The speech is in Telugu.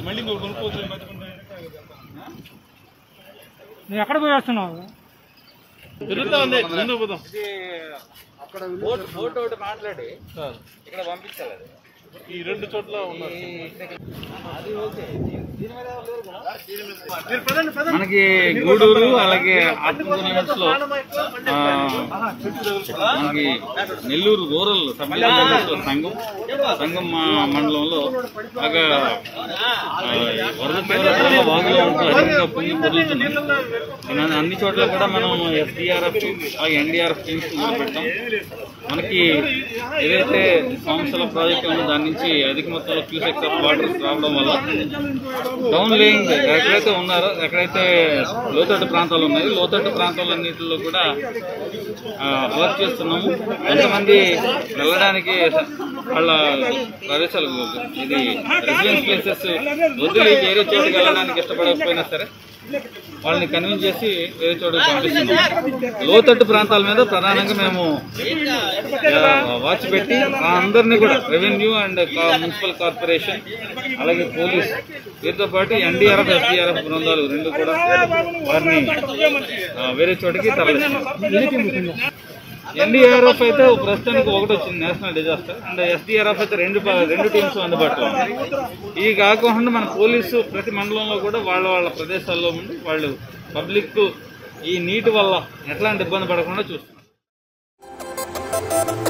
మళ్ళీ ఇంకో కొనుక్కోవచ్చు మర్చిపోతే నువ్వు ఎక్కడ పోయి వస్తున్నావు తిరుగుతా ఉంది ముందు పోదాం ఓటు ఒకటి మాట్లాడి సార్ ఇక్కడ పంపించాలి అది. ఈ రెండు చోట్ల ఉన్నారు అది ఓకే దీని దీని మీద ఎవరు లేరు కదా? మనకి గూడూరు అలాగే ఆత్మకూరు లిమిట్స్ లో ఆ, మనకి నెల్లూరు రూరల్ సబ్ డివిజన్ లో సంఘం సంఘం మా- మండలంలో బాగా ఆ, వరద తీవ్రతలో వాగులో ఉంటూ అధికంగా పొంగి పొరులుతున్నాయి ఇలాంటి అన్ని చోట్ల కూడా మనం ఎస్డిఆర్ఎఫ్ అలాగే ఎన్డీఆర్ఎఫ్ టీమ్స్ మొదలుపెట్టాం మనకి ఏదైతే సంస్థల ప్రాజెక్ట్ ఉందో దాని నుంచి అధిక మొత్తంలో క్యూసెక్స్ ఆఫ్ వాటర్ రావడం వల్ల డౌన్ లేయింగ్ ఎక్కడైతే ఉన్నారో ఎక్కడైతే లోతట్టు ప్రాంతాలు ఉన్నాయో లోతట్టు ప్రాంతాలన్నింటిలో కూడా వర్క్ చేస్తున్నాము కొంతమంది వెళ్ళడానికి వాళ్ళ ప్రదేశాలు ఇది రెసిడెన్స్ ప్లేసెస్ వదిలి వేరే చోటుకి వెళ్ళడానికి ఇష్టపడకపోయినా సరే వాళ్ళని కన్విన్స్ చేసి వేరే చోటుకి పంపిస్తున్నాం లోతట్టు ప్రాంతాల మీద ప్రధానంగా మేము ఆ, వాచ్ పెట్టి ఆ అందరినీ కూడా రెవెన్యూ అండ్ మున్సిపల్ కార్పొరేషన్ అలాగే పోలీస్ వీరితో పాటు ఎన్డీఆర్ఎఫ్ ఎస్డీఆర్ఎఫ్ బృందాలు రెండు కూడా వారిని ఆ, వేరే చోటికి తరలిస్తున్నాం ఎన్డీఆర్ఎఫ్ అయితే ప్రస్తుతానికి ఒకటి వచ్చింది నేషనల్ డిజాస్టర్ అండ్ ఎస్డీఆర్ఎఫ్ అయితే రెండు ప- రెండు టీమ్స్ అందుబాటులో ఉన్నాయి ఇవి కాకుండా మన పోలీసు ప్రతి మండలంలో కూడా వాళ్ళ వాళ్ళ ప్రదేశాల్లో ఉండి వాళ్ళు పబ్లిక్ ఈ నీటి వల్ల ఎట్లాంటి ఇబ్బంది పడకుండా చూస్తున్నారు